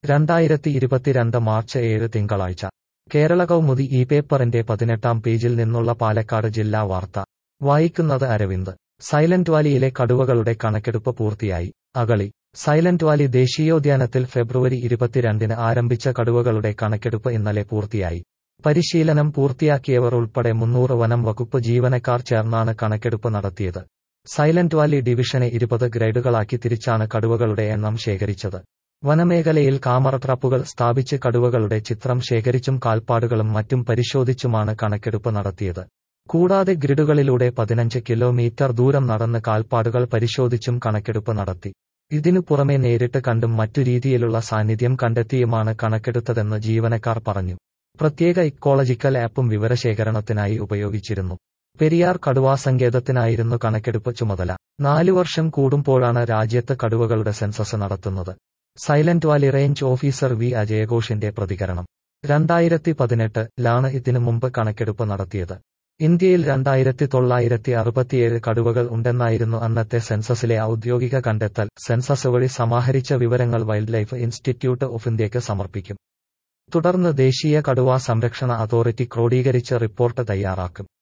രണ്ടായിരത്തി ഇരുപത്തിരണ്ട് മാർച്ച് ഏഴ് തിങ്കളാഴ്ച കേരള കൗമുദി ഈ പേപ്പറിന്റെ പതിനെട്ടാം പേജിൽ നിന്നുള്ള പാലക്കാട് ജില്ലാ വാർത്ത വായിക്കുന്നത് അരവിന്ദ് സൈലന്റ് വാലിയിലെ കടുവകളുടെ കണക്കെടുപ്പ് പൂർത്തിയായി അകളി സൈലന്റ് വാലി ദേശീയോദ്യാനത്തിൽ ഫെബ്രുവരി ഇരുപത്തിരണ്ടിന് ആരംഭിച്ച കടുവകളുടെ കണക്കെടുപ്പ് ഇന്നലെ പൂർത്തിയായി പരിശീലനം പൂർത്തിയാക്കിയവർ ഉൾപ്പെടെ മുന്നൂറ് വനം വകുപ്പ് ജീവനക്കാർ ചേർന്നാണ് കണക്കെടുപ്പ് നടത്തിയത് സൈലന്റ് വാലി ഡിവിഷനെ ഇരുപത് ഗ്രേഡുകളാക്കി തിരിച്ചാണ് കടുവകളുടെ എണ്ണം ശേഖരിച്ചത് വനമേഖലയിൽ കാമറ ട്രാപ്പുകൾ സ്ഥാപിച്ച് കടുവകളുടെ ചിത്രം ശേഖരിച്ചും കാൽപ്പാടുകളും മറ്റും പരിശോധിച്ചുമാണ് കണക്കെടുപ്പ് നടത്തിയത് കൂടാതെ ഗ്രിഡുകളിലൂടെ പതിനഞ്ച് കിലോമീറ്റർ ദൂരം നടന്ന് കാൽപ്പാടുകൾ പരിശോധിച്ചും കണക്കെടുപ്പ് നടത്തി ഇതിനു പുറമെ നേരിട്ട് കണ്ടും മറ്റു രീതിയിലുള്ള സാന്നിധ്യം കണ്ടെത്തിയുമാണ് കണക്കെടുത്തതെന്ന് ജീവനക്കാർ പറഞ്ഞു പ്രത്യേക ഇക്കോളജിക്കൽ ആപ്പും വിവരശേഖരണത്തിനായി ഉപയോഗിച്ചിരുന്നു പെരിയാർ കടുവാ സങ്കേതത്തിനായിരുന്നു കണക്കെടുപ്പ് ചുമതല നാലു വർഷം കൂടുമ്പോഴാണ് രാജ്യത്ത് കടുവകളുടെ സെൻസസ് നടത്തുന്നത് silent valley range officer V അജയഘോഷിന്റെ പ്രതികരണം രണ്ടായിരത്തി പതിനെട്ട് ലാണ് ഇതിനു മുമ്പ് കണക്കെടുപ്പ് നടത്തിയത് ഇന്ത്യയിൽ രണ്ടായിരത്തി തൊള്ളായിരത്തി അറുപത്തിയേഴ് കടുവകൾ ഉണ്ടെന്നായിരുന്നു അന്നത്തെ സെൻസസിലെ ഔദ്യോഗിക കണ്ടെത്തൽ സെൻസസ് വഴി സമാഹരിച്ച വിവരങ്ങൾ വൈൽഡ് ലൈഫ് ഇൻസ്റ്റിറ്റ്യൂട്ട് ഓഫ് ഇന്ത്യക്ക് സമർപ്പിക്കും തുടർന്ന് ദേശീയ കടുവാ സംരക്ഷണ അതോറിറ്റി ക്രോഡീകരിച്ച റിപ്പോർട്ട് തയ്യാറാക്കും